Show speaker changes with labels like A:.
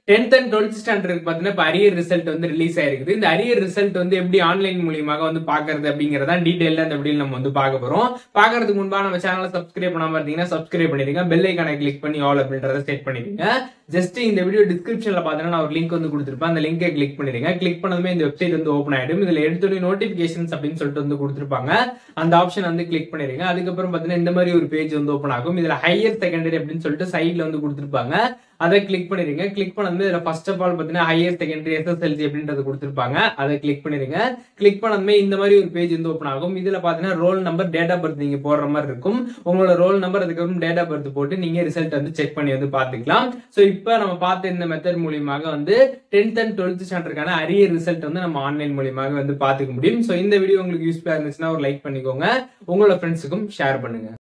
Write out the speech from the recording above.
A: tenth and twelfth standard பார்த்தீங்கன்னா இப்போ arrear result வந்து ரிலீஸ் ஆயிருக்குது இந்த அரியர் ரிசல்ட் வந்து எப்படி ஆன்லைன் மூலியமாக வந்து பாக்குறது அப்படிங்கறத டீடைல்ல அந்த வீடியோ நம்ம வந்து பார்க்க போறோம் பாக்குறதுக்கு முன்பா நம்ம சேனலை சப்ஸ்கிரைப் பண்ணாம இருந்தீங்கன்னா சப்ஸ்கிரைப் பண்ணிருங்க பெல் ஐக்கானை கிளிக் பண்ணி ஆல் அப்படின்றத செட் பண்ணிருங்க ஜஸ்ட் இந்த வீடியோ டிஸ்கிரிப்ஷன்ல பாத்தீங்கன்னா நான் ஒரு லிங்க் வந்து கொடுத்துருப்பேன் அந்த லிங்கை கிளிக் பண்ணிருங்க கிளிக் பண்ணதுமே இந்த வெப்சைட் வந்து ஓப்பன் ஆயிடும் இதுல எடுத்தோடனே நோட்டிபிகேஷன்ஸ் அப்படின்னு சொல்லிட்டு வந்து கொடுத்துருப்பாங்க அந்த ஆப்ஷன் வந்து கிளிக் பண்ணிருங்க அதுக்கப்புறம் பாத்தீங்கன்னா இந்த மாதிரி ஒரு பேஜ் வந்து ஓப்பன் ஆகும் இதுல ஹையர் செகண்டரி அப்படின்னு சொல்லிட்டு சைட்ல வந்து கொடுத்துருப்பாங்க அதை கிளிக் பண்ணிருங்க கிளிக் பண்ணது இதுல ஃபர்ஸ்ட் ஆஃப் ஆல் பாத்தீங்கன்னா ஹையர் செகண்டரி எஸ்எஸ்எல்சி அப்படின்றது கொடுத்துருப்பாங்க அதை கிளிக் பண்ணிருங்க கிளிக் பண்ணதுமே இந்த மாதிரி ஒரு பேஜ் வந்து ஓப்பன் ஆகும் இதுல பாத்தீங்கன்னா roll number date of birth நீங்க போடுற மாதிரி இருக்கும் உங்களோட ரோல் நம்பர் அதுக்கப்புறம் டேட் ஆஃப் பர்த் போட்டு நீங்க ரிசல்ட் வந்து செக் பண்ணி வந்து பாத்துக்கலாம் சோ இப்போ நம்ம பார்த்த இந்த மெத்தட் மூலியமாக வந்து டென்த் அண்ட் டுவெல்த் ஸ்டாண்டர்டுக்கான அரியர் ரிசல்ட் வந்து நம்ம ஆன்லைன் மூலியமாக வந்து பாத்துக்க முடியும் சோ இந்த வீடியோ உங்களுக்கு யூஸ்ஃபுல்லா இருந்துச்சுன்னா ஒரு லைக் பண்ணிக்கோங்க உங்களோட ஃப்ரெண்ட்ஸுக்கும் ஷேர் பண்ணுங்க